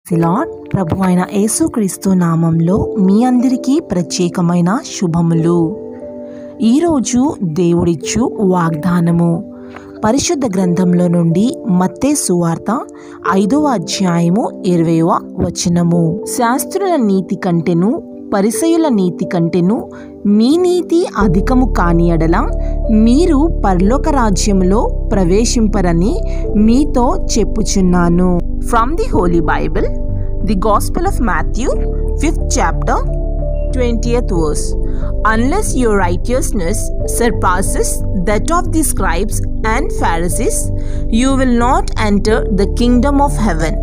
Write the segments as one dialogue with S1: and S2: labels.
S1: సిలాడ్ ప్రభు అయిన యేసుక్రీస్తు నామంలో మీ అందరికీ ప్రత్యేకమైన శుభములు ఈరోజు దేవుడిచ్చు వాగ్దానము పరిశుద్ధ గ్రంథంలో నుండి మత్తే సువార్త ఐదవ అధ్యాయము ఇరవైవ వచనము శాస్త్రుల నీతి కంటెను పరిసయుల నీతి కంటెను మీ నీతి అధికము కాని ఎడల మీరు పరలోక రాజ్యములో ప్రవేశింపరని మీతో చెప్పుచున్నాను from the holy Bible the gospel of Matthew fifth chapter 20th verse unless your righteousness surpasses that of the scribes and pharisees you will not enter the kingdom of heaven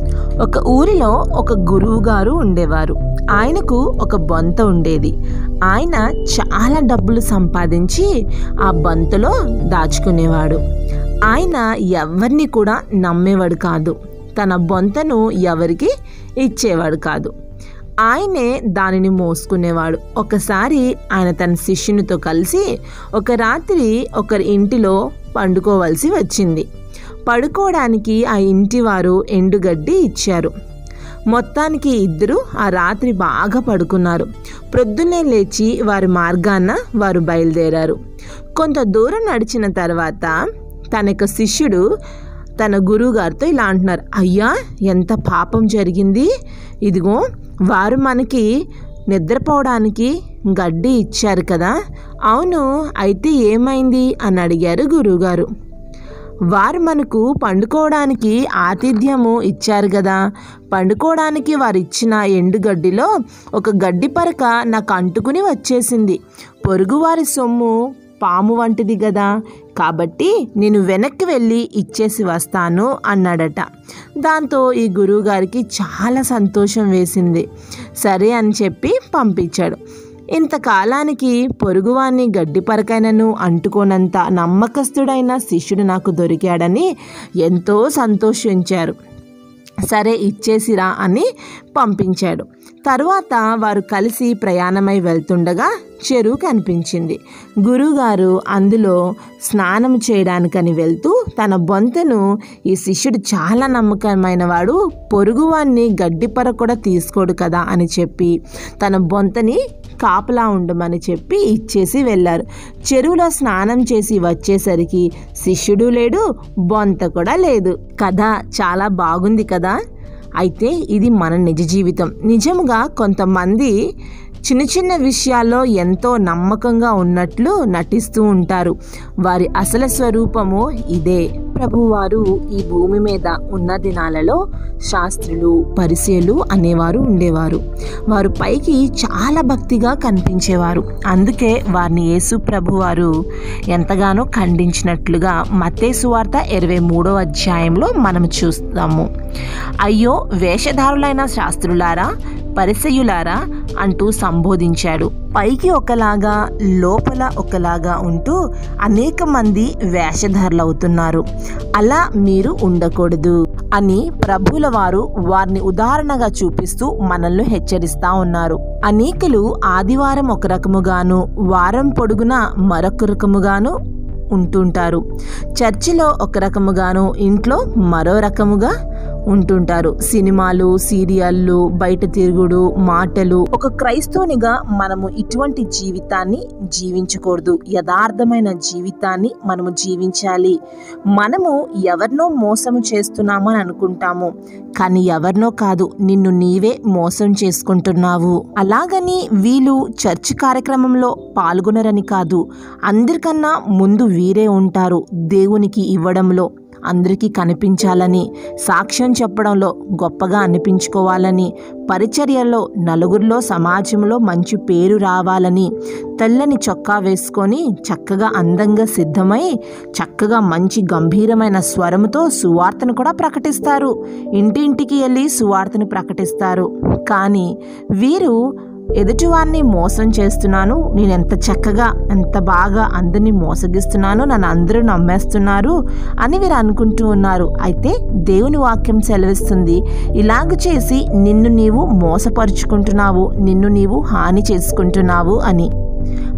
S1: ఒక ఊరిలో ఒక గురువు గారు ఉండేవారు ఆయనకు ఒక బొంత ఉండేది ఆయన చాలా డబ్బులు సంపాదించి ఆ బొంతలో దాచుకునేవాడు ఆయన ఎవరిని కూడా నమ్మేవాడు కాదు తన బొంతను ఎవరికి ఇచ్చేవాడు కాదు ఆయనే దానిని మోసుకునేవాడు ఒకసారి ఆయన తన శిష్యునితో కలిసి ఒక రాత్రి ఒకరి ఇంటిలో పండుకోవలసి వచ్చింది పడుకోవడానికి ఆ ఇంటి వారు ఎండుగడ్డి ఇచ్చారు మొత్తానికి ఇద్దరు ఆ రాత్రి బాగా పడుకున్నారు ప్రొద్దున్నే లేచి వారి మార్గాన వారు బయలుదేరారు కొంత దూరం నడిచిన తర్వాత తన యొక్క శిష్యుడు తన గురువుగారితో ఇలా అంటున్నారు అయ్యా ఎంత పాపం జరిగింది ఇదిగో వారు మనకి నిద్రపోవడానికి గడ్డి ఇచ్చారు కదా అవును అయితే ఏమైంది అని అడిగారు గురువుగారు వారు మనకు పండుకోవడానికి ఆతిథ్యము ఇచ్చారు కదా పండుకోవడానికి వారు ఇచ్చిన ఎండుగడ్డిలో ఒక గడ్డి పరక నాకు అంటుకుని వచ్చేసింది పొరుగువారి సొమ్ము పాము వంటిది కదా కాబట్టి నేను వెనక్కి వెళ్ళి ఇచ్చేసి వస్తాను అన్నాడట దాంతో ఈ గురువుగారికి చాలా సంతోషం వేసింది సరే అని చెప్పి పంపించాడు ఇంతకాలానికి పొరుగువాన్ని గడ్డి పరకైనను అంటుకోనంత నమ్మకస్తుడైన శిష్యుడు నాకు దొరికాడని ఎంతో సంతోషించారు సరే ఇచ్చేసిరా అని పంపించాడు తరువాత వారు కలిసి ప్రయాణమై వెళ్తుండగా చెరువు కనిపించింది గురువుగారు అందులో స్నానం చేయడానికని వెళ్తూ తన బొంతను ఈ శిష్యుడు చాలా నమ్మకమైన వాడు పొరుగువాన్ని గడ్డిపర కూడా తీసుకోడు కదా అని చెప్పి తన బొంతని కాపలా ఉండమని చెప్పి ఇచ్చేసి వెళ్ళారు చెరువులో స్నానం చేసి వచ్చేసరికి శిష్యుడు లేడు బొంత కూడా లేదు కథ చాలా బాగుంది కదా అయితే ఇది మన నిజ జీవితం నిజముగా కొంతమంది చిన్న చిన్న విషయాల్లో ఎంతో నమ్మకంగా ఉన్నట్లు నటిస్తూ ఉంటారు వారి అసలు స్వరూపము ఇదే ప్రభువారు ఈ భూమి మీద ఉన్న దినాలలో శాస్త్రులు పరిచయలు అనేవారు ఉండేవారు వారు పైకి చాలా భక్తిగా కనిపించేవారు అందుకే వారిని యేసు ప్రభువారు ఎంతగానో ఖండించినట్లుగా మత్తేసు వార్త ఇరవై మూడో అధ్యాయంలో మనం చూస్తాము అయ్యో వేషధారులైన శాస్త్రులారా పరిసయులారా అంటూ సంబోధించాడు పైకి ఒకలాగా లోపల ఒకలాగా ఉంటూ అనేక మంది వేషధారులవుతున్నారు అలా మీరు ఉండకూడదు అని ప్రభుల వారు వారిని ఉదాహరణగా చూపిస్తూ మనల్ని హెచ్చరిస్తా ఉన్నారు అనేకులు ఆదివారం ఒక రకముగాను వారం పొడుగున మరొక రకముగాను ఉంటుంటారు చర్చిలో ఒక రకముగాను ఇంట్లో మరో రకముగా ఉంటుంటారు సినిమాలు సీరియళ్ళు బయట తిరుగుడు మాటలు ఒక క్రైస్తవునిగా మనము ఇటువంటి జీవితాన్ని జీవించకూడదు యథార్థమైన జీవితాన్ని మనము జీవించాలి మనము ఎవరినో మోసము చేస్తున్నాము అని అనుకుంటాము కానీ ఎవరినో కాదు నిన్ను నీవే మోసం చేసుకుంటున్నావు అలాగని వీళ్ళు చర్చ్ కార్యక్రమంలో పాల్గొనరని కాదు అందరికన్నా ముందు వీరే ఉంటారు దేవునికి ఇవ్వడంలో అందరికీ కనిపించాలని సాక్ష్యం చెప్పడంలో గొప్పగా అనిపించుకోవాలని పరిచర్యలో నలుగురిలో సమాజంలో మంచి పేరు రావాలని తెల్లని చొక్కా వేసుకొని చక్కగా అందంగా సిద్ధమై చక్కగా మంచి గంభీరమైన స్వరముతో సువార్తను కూడా ప్రకటిస్తారు ఇంటింటికి వెళ్ళి సువార్తను ప్రకటిస్తారు కానీ వీరు ఎదుటివారిని మోసం చేస్తున్నాను నేను ఎంత చక్కగా ఎంత బాగా అందరినీ మోసగిస్తున్నాను నన్ను అందరూ నమ్మేస్తున్నారు అని వీరు అనుకుంటూ ఉన్నారు అయితే దేవుని వాక్యం సెలవిస్తుంది ఇలాగ చేసి నిన్ను నీవు మోసపరుచుకుంటున్నావు నిన్ను నీవు హాని చేసుకుంటున్నావు అని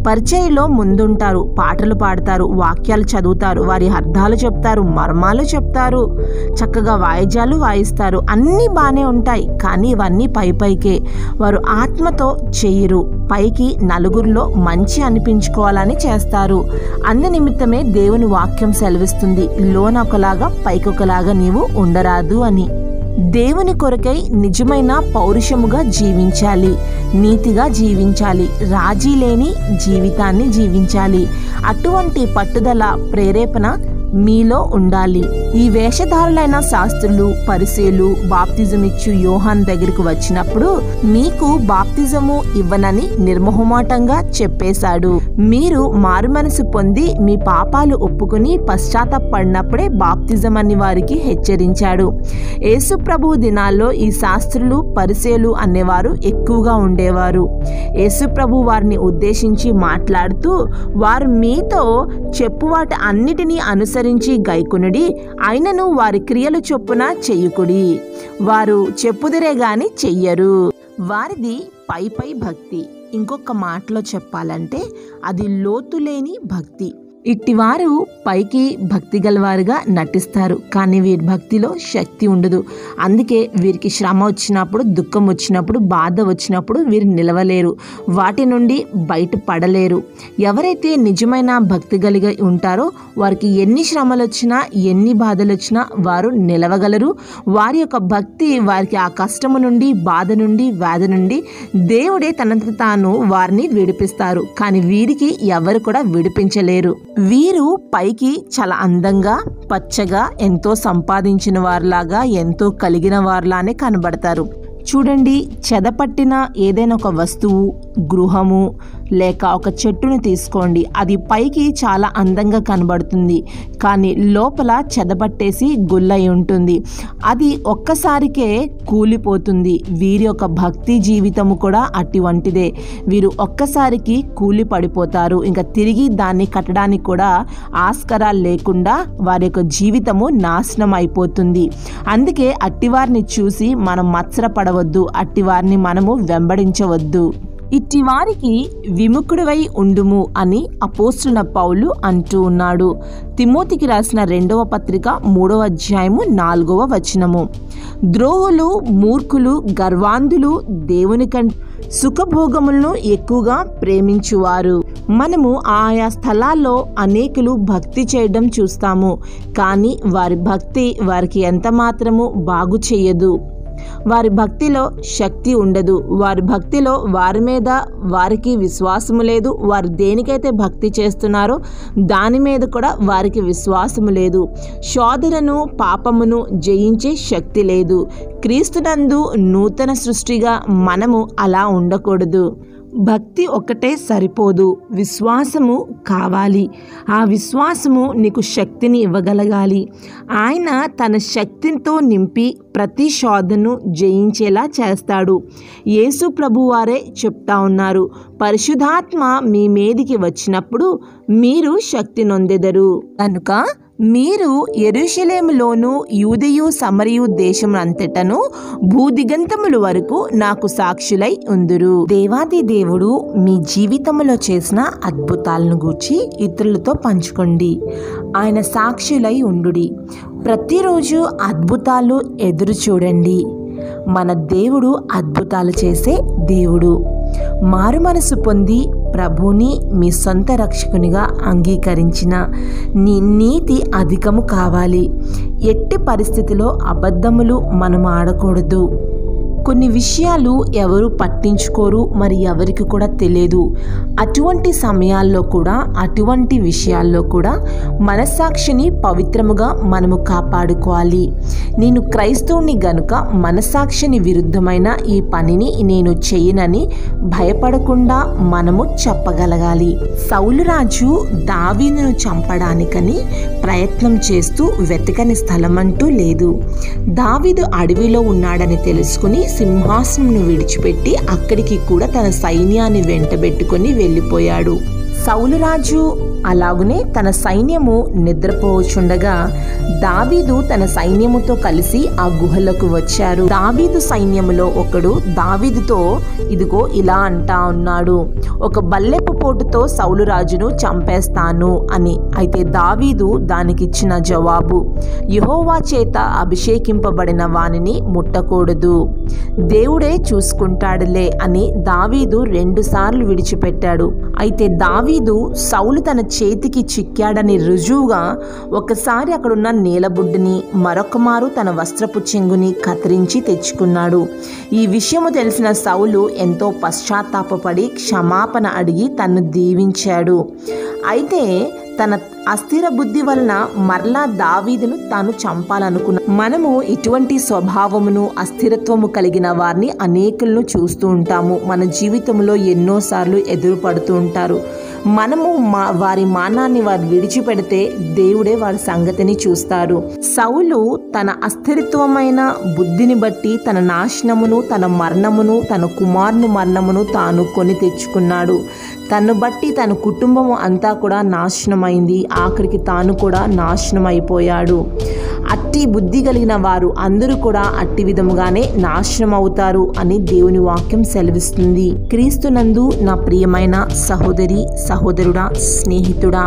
S1: పరిచయలో ముందుంటారు పాటలు పాడతారు వాక్యాలు చదువుతారు వారి అర్థాలు చెప్తారు మర్మాలు చెప్తారు చక్కగా వాయిద్యాలు వాయిస్తారు అన్నీ బాగానే ఉంటాయి కానీ ఇవన్నీ పై పైకే వారు ఆత్మతో చెయ్యరు పైకి నలుగురిలో మంచి అనిపించుకోవాలని చేస్తారు అందు నిమిత్తమే దేవుని వాక్యం సెలవిస్తుంది లోన ఒకలాగా పైకొకలాగా నీవు ఉండరాదు అని దేవుని కొరకై నిజమైన పౌరుషముగా జీవించాలి నీతిగా జీవించాలి రాజీ లేని జీవితాన్ని జీవించాలి అటువంటి పట్టుదల ప్రేరేపణ మీలో ఉండాలి ఈ వేషధారులైన శాస్త్రులు పరిశీలు బాప్తిజం ఇచ్చు యోహాన్ దగ్గరికి వచ్చినప్పుడు మీకు బాప్తిజము ఇవ్వనని నిర్మోహమాటంగా చెప్పేశాడు మీరు మారుమనసు పొంది మీ పాపాలు ఒప్పుకుని పశ్చాత్తపడినప్పుడే బాప్తిజం అని వారికి హెచ్చరించాడు యేసు ప్రభు దినాల్లో ఈ శాస్త్రులు పరిసేలు అనేవారు ఎక్కువగా ఉండేవారు యేసు ప్రభు వారిని ఉద్దేశించి మాట్లాడుతూ వారు మీతో చెప్పు వాటి అన్నిటినీ అనుసరించి గైకునుడి అయినను వారి క్రియలు చొప్పున చెయ్యుకుడి వారు చెప్పుదిరే గాని చెయ్యరు వారిది పై పై భక్తి ఇంకొక మాటలో చెప్పాలంటే అది లోతులేని భక్తి ఇట్టివారు పైకి భక్తి గలవారుగా నటిస్తారు కానీ వీరి భక్తిలో శక్తి ఉండదు అందుకే వీరికి శ్రమ వచ్చినప్పుడు దుఃఖం వచ్చినప్పుడు బాధ వచ్చినప్పుడు వీరు నిలవలేరు వాటి నుండి బయటపడలేరు ఎవరైతే నిజమైన భక్తి కలిగి ఉంటారో వారికి ఎన్ని శ్రమలు వచ్చినా ఎన్ని బాధలు వచ్చినా వారు నిలవగలరు వారి యొక్క భక్తి వారికి ఆ కష్టము నుండి బాధ నుండి వ్యాధి నుండి దేవుడే తనంత తాను వారిని విడిపిస్తారు కానీ వీరికి ఎవరు కూడా విడిపించలేరు వీరు పైకి చాలా అందంగా పచ్చగా ఎంతో సంపాదించిన వారిలాగా ఎంతో కలిగిన వారిలానే కనబడతారు చూడండి చెదపట్టిన ఏదైనా ఒక వస్తువు గృహము లేక ఒక చెట్టును తీసుకోండి అది పైకి చాలా అందంగా కనబడుతుంది కానీ లోపల చెదపట్టేసి గుల్లై ఉంటుంది అది ఒక్కసారికే కూలిపోతుంది వీరి యొక్క భక్తి జీవితము కూడా అటువంటిదే వీరు ఒక్కసారికి కూలి పడిపోతారు ఇంకా తిరిగి దాన్ని కట్టడానికి కూడా ఆస్కారాలు లేకుండా వారి యొక్క జీవితము నాశనం అయిపోతుంది అందుకే అట్టివారిని చూసి మనం మత్సరపడవద్దు అట్టివారిని మనము వెంబడించవద్దు ఇట్టి వారికి విముఖుడివై ఉండుము అని అపోస్తున్న పౌలు అంటూ ఉన్నాడు తిమోతికి రాసిన రెండవ పత్రిక మూడవ అధ్యాయము నాలుగవ వచనము ద్రోహులు మూర్ఖులు గర్వాంధులు దేవుని కంటే సుఖభోగములను ఎక్కువగా ప్రేమించువారు మనము ఆయా స్థలాల్లో అనేకులు భక్తి చేయడం చూస్తాము కానీ వారి భక్తి వారికి ఎంత మాత్రము బాగు చేయదు వారి భక్తిలో శక్తి ఉండదు వారి భక్తిలో వారి మీద వారికి విశ్వాసము లేదు వారు దేనికైతే భక్తి చేస్తున్నారో దాని మీద కూడా వారికి విశ్వాసము లేదు శోధనను పాపమును జయించే శక్తి లేదు క్రీస్తునందు నూతన సృష్టిగా మనము అలా ఉండకూడదు భక్తి ఒక్కటే సరిపోదు విశ్వాసము కావాలి ఆ విశ్వాసము నీకు శక్తిని ఇవ్వగలగాలి ఆయన తన శక్తితో నింపి ప్రతి శోధను జయించేలా చేస్తాడు యేసు ప్రభువారే చెప్తా ఉన్నారు పరిశుధాత్మ మీ మీదికి వచ్చినప్పుడు మీరు శక్తి నొందెదరు కనుక మీరు ఎరుషలేములోను యూదయు సమరియు దేశమునంతటను భూదిగంతముల వరకు నాకు సాక్షులై ఉందురు దేవాది దేవుడు మీ జీవితంలో చేసిన అద్భుతాలను గూర్చి ఇతరులతో పంచుకోండి ఆయన సాక్షులై ఉండుడి ప్రతిరోజు అద్భుతాలు ఎదురు చూడండి మన దేవుడు అద్భుతాలు చేసే దేవుడు మారు మనసు పొంది ప్రభుని మీ సొంత రక్షకునిగా అంగీకరించిన నీ నీతి అధికము కావాలి ఎట్టి పరిస్థితిలో అబద్ధములు మనం ఆడకూడదు కొన్ని విషయాలు ఎవరు పట్టించుకోరు మరి ఎవరికి కూడా తెలియదు అటువంటి సమయాల్లో కూడా అటువంటి విషయాల్లో కూడా మనస్సాక్షిని పవిత్రముగా మనము కాపాడుకోవాలి నేను క్రైస్తవుని గనుక మనస్సాక్షిని విరుద్ధమైన ఈ పనిని నేను చేయనని భయపడకుండా మనము చెప్పగలగాలి సౌలు రాజు దావీదును చంపడానికని ప్రయత్నం చేస్తూ వెతకని స్థలమంటూ లేదు దావీదు అడవిలో ఉన్నాడని తెలుసుకుని సింహాసనంను విడిచిపెట్టి అక్కడికి కూడా తన సైన్యాన్ని వెంటబెట్టుకొని వెళ్ళిపోయాడు సౌలు రాజు అలాగునే తన సైన్యము నిద్రపోచుండగా దావీదు తన సైన్యముతో కలిసి ఆ గుహలకు వచ్చారు దావీదు సైన్యములో ఒకడు దావీదుతో ఇదిగో ఇలా అంటా ఉన్నాడు ఒక బల్లెపు పోటుతో సౌలు రాజును చంపేస్తాను అని అయితే దావీదు దానికిచ్చిన జవాబు యహోవా చేత అభిషేకింపబడిన వానిని ముట్టకూడదు దేవుడే చూసుకుంటాడులే అని దావీదు రెండుసార్లు విడిచిపెట్టాడు అయితే దావీదు సౌలు తన చేతికి చిక్కాడని రుజువుగా ఒకసారి అక్కడున్న నీలబుడ్డిని మరొక మారు తన వస్త్రపు చెంగుని కత్తిరించి తెచ్చుకున్నాడు ఈ విషయము తెలిసిన సౌలు ఎంతో పశ్చాత్తాపపడి క్షమాపణ అడిగి తన్ను దీవించాడు అయితే తన అస్థిర బుద్ధి వలన మరలా దావీదును తాను చంపాలనుకున్న మనము ఇటువంటి స్వభావమును అస్థిరత్వము కలిగిన వారిని అనేకులను చూస్తూ ఉంటాము మన జీవితంలో ఎన్నోసార్లు ఎదురుపడుతూ ఉంటారు మనము మా వారి మానాన్ని వారు విడిచిపెడితే దేవుడే వారి సంగతిని చూస్తారు సౌలు తన అస్థిరత్వమైన బుద్ధిని బట్టి తన నాశనమును తన మరణమును తన కుమారుని మరణమును తాను కొని తెచ్చుకున్నాడు తను బట్టి తన కుటుంబం అంతా కూడా నాశనమైంది ఆఖరికి తాను కూడా నాశనం అయిపోయాడు అట్టి బుద్ధి కలిగిన వారు అందరూ కూడా అట్టి విధముగానే నాశనం అవుతారు అని దేవుని వాక్యం సెలవిస్తుంది క్రీస్తునందు నా ప్రియమైన సహోదరి సహోదరుడా స్నేహితుడా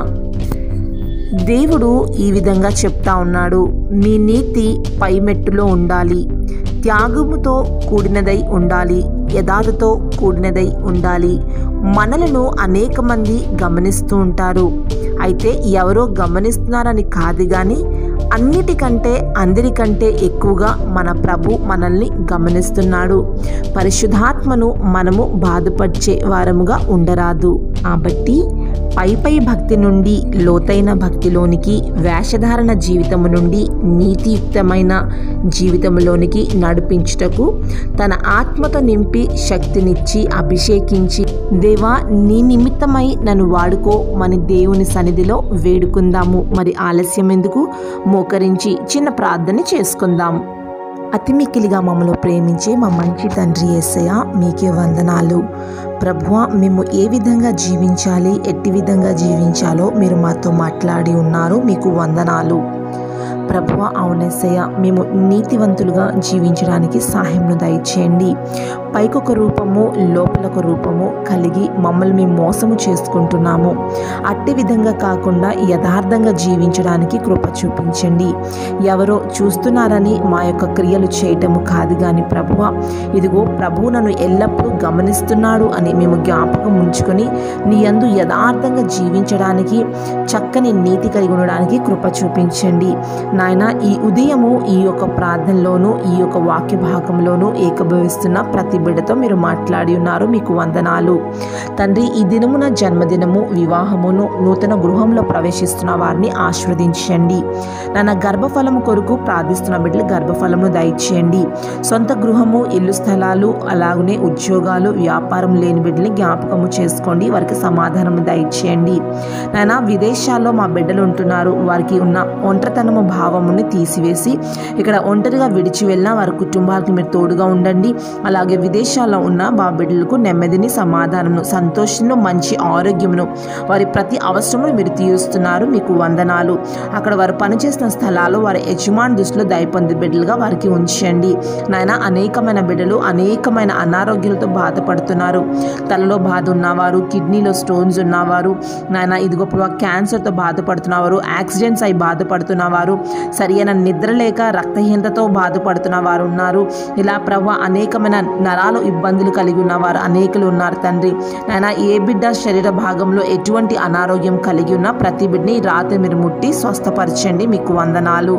S1: దేవుడు ఈ విధంగా చెప్తా ఉన్నాడు మీ నీతి పైమెట్టులో ఉండాలి త్యాగముతో కూడినదై ఉండాలి యథార్థతో కూడినదై ఉండాలి మనలను అనేక మంది గమనిస్తూ ఉంటారు అయితే ఎవరో గమనిస్తున్నారని కాదు కానీ అన్నిటికంటే అందరికంటే ఎక్కువగా మన ప్రభు మనల్ని గమనిస్తున్నాడు పరిశుద్ధాత్మను మనము బాధపరిచే వారముగా ఉండరాదు కాబట్టి పై పై భక్తి నుండి లోతైన భక్తిలోనికి వేషధారణ జీవితము నుండి నీతియుక్తమైన జీవితంలోనికి నడిపించుటకు తన ఆత్మతో నింపి శక్తినిచ్చి అభిషేకించి దేవా నీ నిమిత్తమై నన్ను వాడుకో మన దేవుని సన్నిధిలో వేడుకుందాము మరి ఆలస్యం ఎందుకు మోకరించి చిన్న ప్రార్థన చేసుకుందాం అతి మిక్కిలిగా మమ్మల్ని ప్రేమించే మా మంచి తండ్రి యేసయ్య మీకే వందనాలు ప్రభువ మేము ఏ విధంగా జీవించాలి ఎట్టి విధంగా జీవించాలో మీరు మాతో మాట్లాడి ఉన్నారు మీకు వందనాలు ప్రభువ అవునేసయ్య మేము నీతివంతులుగా జీవించడానికి సహాయంను దయచేయండి పైకొక రూపము లోపలొక రూపము కలిగి మమ్మల్ని మేము మోసము చేసుకుంటున్నాము అట్టి విధంగా కాకుండా యథార్థంగా జీవించడానికి కృప చూపించండి ఎవరో చూస్తున్నారని మా యొక్క క్రియలు చేయటము కాదు కానీ ప్రభువ ఇదిగో ప్రభు నన్ను ఎల్లప్పుడూ గమనిస్తున్నాడు అని మేము జ్ఞాపకం ఉంచుకొని నీ యందు యథార్థంగా జీవించడానికి చక్కని నీతి కలిగి ఉండడానికి కృప చూపించండి నాయన ఈ ఉదయము ఈ యొక్క ప్రార్థనలోను ఈ యొక్క వాక్య భాగంలోను ఏకభవిస్తున్న ప్రతి బిడ్డతో మీరు మాట్లాడి ఉన్నారు మీకు వందనాలు తండ్రి ఈ దినమున జన్మదినము వివాహమును నూతన గృహంలో ప్రవేశిస్తున్న వారిని ఆశీర్వదించండి నాన్న గర్భఫలము కొరకు ప్రార్థిస్తున్న బిడ్డలు గర్భఫలమును దయచేయండి సొంత గృహము ఇల్లు స్థలాలు అలాగనే ఉద్యోగాలు వ్యాపారం లేని బిడ్డల్ని జ్ఞాపకము చేసుకోండి వారికి సమాధానము దయచేయండి నాయన విదేశాల్లో మా బిడ్డలు ఉంటున్నారు వారికి ఉన్న ఒంటరితనము భావముని తీసివేసి ఇక్కడ ఒంటరిగా విడిచి వెళ్ళిన వారి కుటుంబాలకు మీరు తోడుగా ఉండండి అలాగే విదేశాల్లో ఉన్న మా బిడ్డలకు నెమ్మదిని సమాధానమును సంతోషంను మంచి ఆరోగ్యమును వారి ప్రతి అవసరమును మీరు తీరుస్తున్నారు మీకు వందనాలు అక్కడ వారు పనిచేస్తున్న స్థలాలు వారి యజమాని దృష్టిలో దయపొంది బిడ్డలుగా వారికి ఉంచండి నాయన అనేకమైన బిడ్డలు అనేకమైన అనారోగ్యాలతో బాధపడుతున్నారు తలలో బాధ ఉన్నవారు కిడ్నీలో స్టోన్స్ ఉన్నవారు నాయన ఇదిగో ప్రభా క్యాన్సర్తో బాధపడుతున్నవారు యాక్సిడెంట్స్ అయి బాధపడుతున్నవారు సరియైన నిద్ర లేక రక్తహీనతతో బాధపడుతున్న వారు ఉన్నారు ఇలా ప్రభు అనేకమైన నరాలు ఇబ్బందులు కలిగి ఉన్నవారు అనేకులు ఉన్నారు తండ్రి నాయన ఏ బిడ్డ శరీర భాగంలో ఎటువంటి అనారోగ్యం కలిగి ఉన్నా ప్రతి బిడ్డని ఈ రాత్రి మీరు ముట్టి స్వస్థపరచండి మీకు వందనాలు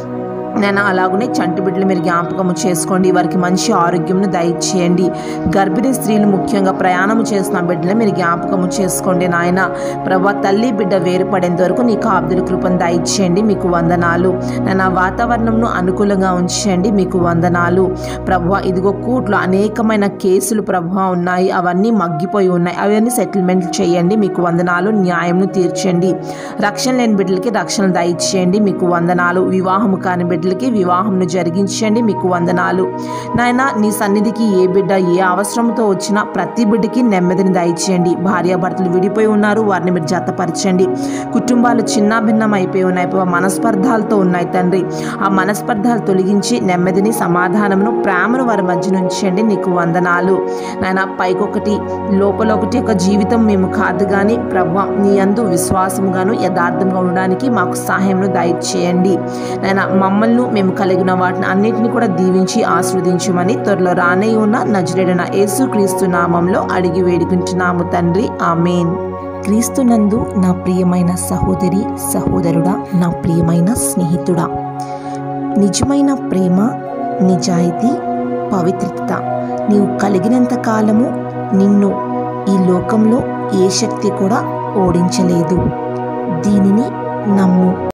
S1: నేను అలాగనే చంటి బిడ్డలు మీరు జ్ఞాపకము చేసుకోండి వారికి మంచి ఆరోగ్యంను దయచేయండి గర్భిణీ స్త్రీలు ముఖ్యంగా ప్రయాణము చేసిన బిడ్డలు మీరు జ్ఞాపకము చేసుకోండి నాయన ప్రభా తల్లి బిడ్డ వేరుపడేంత వరకు నీ కాబ్దుల కృపను దయచేయండి మీకు వందనాలు నేను వాతావరణంను అనుకూలంగా ఉంచండి మీకు వందనాలు ప్రభా ఇదిగో కూట్లో అనేకమైన కేసులు ప్రభా ఉన్నాయి అవన్నీ మగ్గిపోయి ఉన్నాయి అవన్నీ సెటిల్మెంట్ చేయండి మీకు వందనాలు న్యాయంను తీర్చండి రక్షణ లేని బిడ్డలకి రక్షణ దయచేయండి మీకు వందనాలు వివాహము కాని బిడ్డలు బిడ్డలకి వివాహంను జరిగించండి మీకు వందనాలు నాయన నీ సన్నిధికి ఏ బిడ్డ ఏ అవసరంతో వచ్చినా ప్రతి బిడ్డకి నెమ్మదిని దయచేయండి భార్యాభర్తలు విడిపోయి ఉన్నారు వారిని మీరు జతపరచండి కుటుంబాలు చిన్న భిన్నం అయిపోయి ఉన్నాయి ప్రభా, మనస్పర్ధాలతో ఉన్నాయి తండ్రి ఆ మనస్పర్ధాలు తొలగించి నెమ్మదిని సమాధానమును ప్రేమను వారి మధ్య ఉంచండి నీకు వందనాలు నాయన పైకొకటి లోపల ఒకటి ఒక జీవితం మేము కాదు కానీ ప్రభా నీ అందు విశ్వాసముగాను యథార్థంగా ఉండడానికి మాకు సహాయంను దయచేయండి నాయన మమ్మల్ని మేము కలిగిన వాటిని అన్నిటిని కూడా దీవించి ఆస్వాదించమని త్వరలో రానే ఉన్న నజరేడన యేసుక్రీస్తు నామంలో అడిగి వేడుకుంటున్నాము తండ్రి ఆమెన్ క్రీస్తునందు నా ప్రియమైన సహోదరి సహోదరుడా నా ప్రియమైన స్నేహితుడా నిజమైన ప్రేమ నిజాయితీ పవిత్రత నీవు కలిగినంత కాలము నిన్ను ఈ లోకంలో ఏ శక్తి కూడా ఓడించలేదు దీనిని నమ్ము